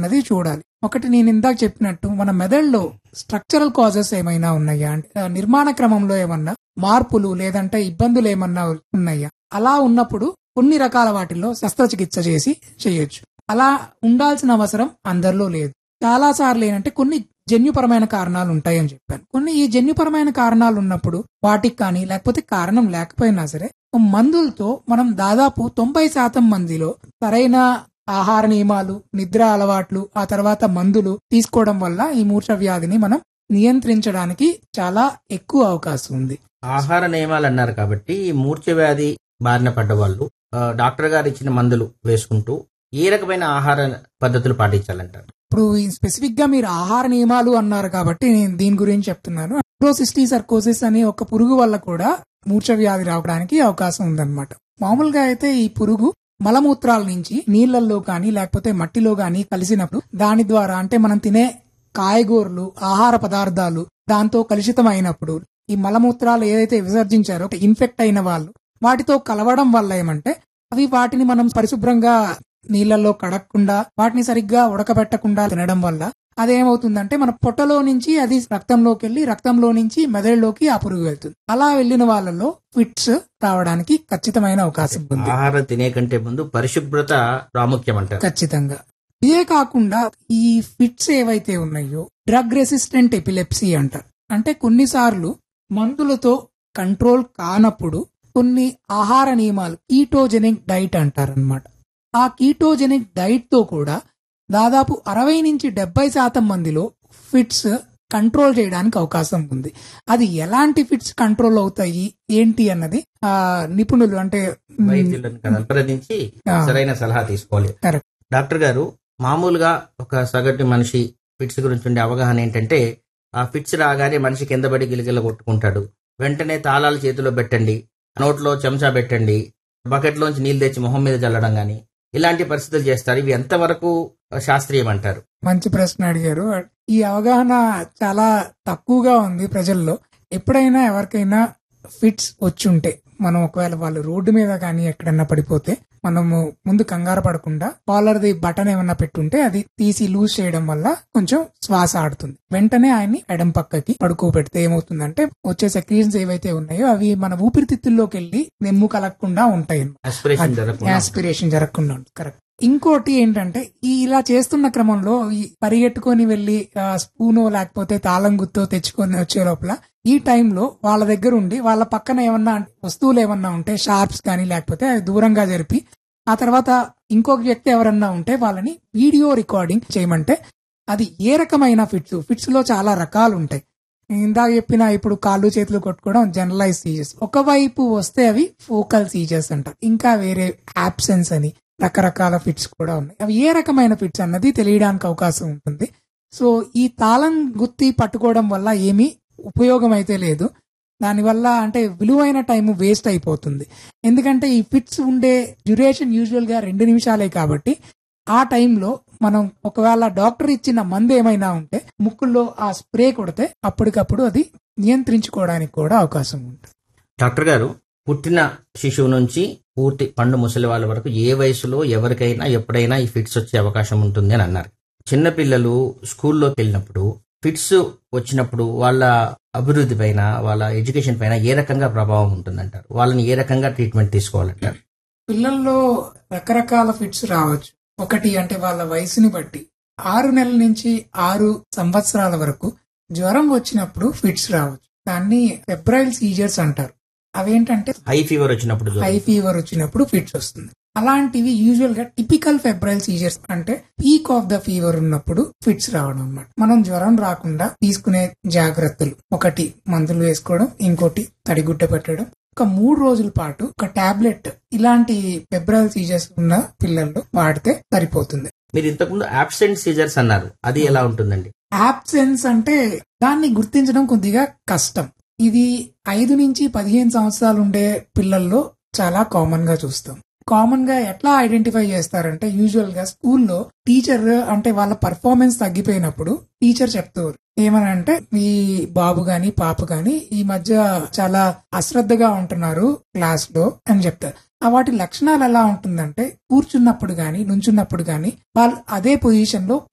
అన్నది చూడాలి ఒకటి నేను ఇందాక చెప్పినట్టు మన మెదడులో స్ట్రక్చరల్ కాజెస్ ఏమైనా ఉన్నాయా అంటే ఆ, నిర్మాణ క్రమంలో ఏమన్నా మార్పులు లేదంటే ఇబ్బందులు ఏమన్నా ఉన్నాయా అలా ఉన్నప్పుడు కొన్ని రకాల వాటిల్లో శస్త్రచికిత్స చేసి చేయొచ్చు అలా ఉండాల్సిన అవసరం అందరిలో లేదు చాలా సార్లు ఏంటంటే కొన్ని జన్యుపరమైన కారణాలు ఉంటాయని చెప్పాను కొన్ని ఈ జన్యుపరమైన కారణాలు ఉన్నప్పుడు వాటికి కానీ లేకపోతే కారణం లేకపోయినా సరే మందులతో మనం దాదాపు తొంభై శాతం మందిలో సరైన ఆహార నియమాలు నిద్ర అలవాట్లు ఆ తర్వాత మందులు తీసుకోవడం వల్ల ఈ మూర్ఛ వ్యాధిని మనం నియంత్రించడానికి చాలా ఎక్కువ అవకాశం ఉంది ఆహార నియమాలు అన్నారు కాబట్టి ఈ మూర్ఛ వ్యాధి బారిన పడ్డ వాళ్ళు ఆ, డాక్టర్ గారు ఇచ్చిన మందులు వేసుకుంటూ ఏ రకమైన ఆహార పద్ధతులు పాటించాలంటారు ఇప్పుడు స్పెసిఫిక్ గా మీరు ఆహార నియమాలు అన్నారు కాబట్టి నేను దీని గురించి చెప్తున్నాను అప్రోసిస్టీ సర్కోసిస్ అనే ఒక పురుగు వల్ల కూడా మూర్ఛ వ్యాధి రావడానికి అవకాశం ఉందన్నమాట మామూలుగా అయితే ఈ పురుగు మలమూత్రాల నుంచి నీళ్లలో కానీ లేకపోతే మట్టిలో కానీ కలిసినప్పుడు దాని ద్వారా అంటే మనం తినే కాయగూరలు ఆహార పదార్థాలు దాంతో కలుషితం అయినప్పుడు ఈ మలమూత్రాలు ఏదైతే విసర్జించారో ఇన్ఫెక్ట్ అయిన వాళ్ళు వాటితో కలవడం వల్ల ఏమంటే అవి వాటిని మనం పరిశుభ్రంగా నీళ్లలో కడగకుండా వాటిని సరిగ్గా ఉడకబెట్టకుండా తినడం వల్ల అదేమవుతుందంటే మన పొట్టలో నుంచి అది రక్తంలోకి వెళ్ళి రక్తంలో నుంచి మెదడులోకి ఆ పురుగు వెళ్తుంది అలా వెళ్ళిన వాళ్ళలో ఫిట్స్ రావడానికి ఖచ్చితమైన అవకాశం ఉంది ఆహారం తినే కంటే ముందు పరిశుభ్రత ప్రాముఖ్యం అంటారు ఖచ్చితంగా ఇదే కాకుండా ఈ ఫిట్స్ ఏవైతే ఉన్నాయో డ్రగ్ రెసిస్టెంట్ ఎపిలెప్సీ అంటారు అంటే కొన్నిసార్లు మందులతో కంట్రోల్ కానప్పుడు కొన్ని ఆహార నియమాలు కీటోజెనిక్ డైట్ అంటారనమాట ఆ కీటోజెనిక్ డైట్ తో కూడా దాదాపు అరవై నుంచి డెబ్బై శాతం మందిలో ఫిట్స్ కంట్రోల్ చేయడానికి అవకాశం ఉంది అది ఎలాంటి ఫిట్స్ కంట్రోల్ అవుతాయి ఏంటి అన్నది ఆ నిపుణులు అంటే మ్, వైద్యులను సంప్రదించి ఆ. సరైన సలహా తీసుకోవాలి Correct. డాక్టర్ గారు మామూలుగా ఒక సగటు మనిషి ఫిట్స్ గురించి ఉండే అవగాహన ఏంటంటే ఆ ఫిట్స్ రాగానే మనిషి కింద పడి గిలగిల కొట్టుకుంటాడు వెంటనే తాళాలు చేతిలో పెట్టండి నోట్లో చెంచా పెట్టండి బకెట్లోంచి నీళ్ళు తెచ్చి మొహం మీద చల్లడం గాని ఇలాంటి పరిస్థితులు చేస్తారు ఇవి ఎంతవరకు శాస్త్రీయం అంటారు మంచి ప్రశ్న అడిగారు ఈ అవగాహన చాలా తక్కువగా ఉంది ప్రజల్లో ఎప్పుడైనా ఎవరికైనా ఫిట్స్ వచ్చుంటే మనం ఒకవేళ వాళ్ళు రోడ్డు మీద కానీ ఎక్కడన్నా పడిపోతే మనము ముందు కంగారు పడకుండా కాలర్ది బటన్ ఏమన్నా పెట్టుంటే అది తీసి లూజ్ చేయడం వల్ల కొంచెం శ్వాస ఆడుతుంది వెంటనే ఆయన్ని ఎడం పక్కకి పడుకోబెడితే ఏమవుతుందంటే వచ్చే సెక్రీషన్స్ ఏవైతే ఉన్నాయో అవి మన ఊపిరితిత్తుల్లోకి వెళ్ళి నెమ్ము కలగకుండా ఉంటాయి ఆస్పిరేషన్ జరగకుండా యాస్పిరేషన్ జరగకుండా ఉంటుంది కరెక్ట్ ఇంకోటి ఏంటంటే ఈ ఇలా చేస్తున్న క్రమంలో ఈ పరిగెట్టుకొని వెళ్లి స్పూనో లేకపోతే తాళం గుత్తో తెచ్చుకొని వచ్చే లోపల ఈ టైంలో వాళ్ళ దగ్గర ఉండి వాళ్ళ పక్కన ఏమన్నా వస్తువులు ఏమన్నా ఉంటే షార్ప్స్ కానీ లేకపోతే అవి దూరంగా జరిపి ఆ తర్వాత ఇంకొక వ్యక్తి ఎవరన్నా ఉంటే వాళ్ళని వీడియో రికార్డింగ్ చేయమంటే అది ఏ రకమైన ఫిట్స్ ఫిట్స్ లో చాలా రకాలు ఉంటాయి ఇందాక చెప్పిన ఇప్పుడు కాళ్ళు చేతులు కొట్టుకోవడం జనరలైజ్ సీజర్స్ ఒకవైపు వస్తే అవి ఫోకల్ సీజర్స్ అంటారు ఇంకా వేరే యాబ్సెన్స్ అని రకరకాల ఫిట్స్ కూడా ఉన్నాయి అవి ఏ రకమైన ఫిట్స్ అన్నది తెలియడానికి అవకాశం ఉంటుంది సో ఈ తాళం గుత్తి పట్టుకోవడం వల్ల ఏమీ ఉపయోగం అయితే లేదు దానివల్ల అంటే విలువైన టైం వేస్ట్ అయిపోతుంది ఎందుకంటే ఈ ఫిట్స్ ఉండే డ్యూరేషన్ యూజువల్ గా రెండు నిమిషాలే కాబట్టి ఆ టైంలో మనం ఒకవేళ డాక్టర్ ఇచ్చిన మందు ఏమైనా ఉంటే ముక్కుల్లో ఆ స్ప్రే కొడితే అప్పటికప్పుడు అది నియంత్రించుకోవడానికి కూడా అవకాశం ఉంటుంది డాక్టర్ గారు పుట్టిన శిశువు నుంచి పూర్తి పండు ముసలి వాళ్ళ వరకు ఏ వయసులో ఎవరికైనా ఎప్పుడైనా ఈ ఫిట్స్ వచ్చే అవకాశం ఉంటుంది అని అన్నారు చిన్నపిల్లలు స్కూల్లోకి వెళ్ళినప్పుడు ఫిట్స్ వచ్చినప్పుడు వాళ్ళ అభివృద్ధి పైన వాళ్ళ ఎడ్యుకేషన్ పైన ఏ రకంగా ప్రభావం ఉంటుందంటారు వాళ్ళని ఏ రకంగా ట్రీట్మెంట్ తీసుకోవాలంటారు పిల్లల్లో రకరకాల ఫిట్స్ రావచ్చు ఒకటి అంటే వాళ్ళ వయసుని బట్టి ఆరు నెలల నుంచి ఆరు సంవత్సరాల వరకు జ్వరం వచ్చినప్పుడు ఫిట్స్ రావచ్చు దాన్ని ఫెబ్రైల్ సీజర్స్ అంటారు అవేంటంటే హై ఫీవర్ వచ్చినప్పుడు జ్వరం. హై ఫీవర్ వచ్చినప్పుడు ఫిట్స్ వస్తుంది అలాంటివి యూజువల్ గా టిపికల్ ఫెబ్రైల్ సీజర్స్ అంటే పీక్ ఆఫ్ ద ఫీవర్ ఉన్నప్పుడు ఫిట్స్ రావడం అన్నమాట మనం జ్వరం రాకుండా తీసుకునే జాగ్రత్తలు ఒకటి మందులు వేసుకోవడం ఇంకోటి తడిగుడ్డ పెట్టడం ఒక మూడు రోజుల పాటు ఒక టాబ్లెట్ ఇలాంటి ఫెబ్రైల్ సీజర్స్ ఉన్న పిల్లల్లో వాడితే సరిపోతుంది మీరు ఇంతకుముందు అబ్సెంట్ సీజర్స్ అన్నారు అది ఎలా ఉంటుందండి యాబ్సెన్స్ అంటే దాన్ని గుర్తించడం కొద్దిగా కష్టం ఇది ఐదు నుంచి పదిహేను సంవత్సరాలు ఉండే పిల్లల్లో చాలా కామన్ గా చూస్తాం కామన్ గా ఎట్లా ఐడెంటిఫై చేస్తారంటే యూజువల్ గా స్కూల్లో టీచర్ అంటే వాళ్ళ పర్ఫార్మెన్స్ తగ్గిపోయినప్పుడు టీచర్ చెప్తారు ఏమనంటే ఈ బాబు గాని పాప గాని ఈ మధ్య చాలా అశ్రద్ధగా ఉంటున్నారు క్లాస్ లో అని చెప్తారు ఆ వాటి లక్షణాలు ఎలా ఉంటుందంటే కూర్చున్నప్పుడు గాని నుంచున్నప్పుడు గాని వాళ్ళు అదే పొజిషన్ లో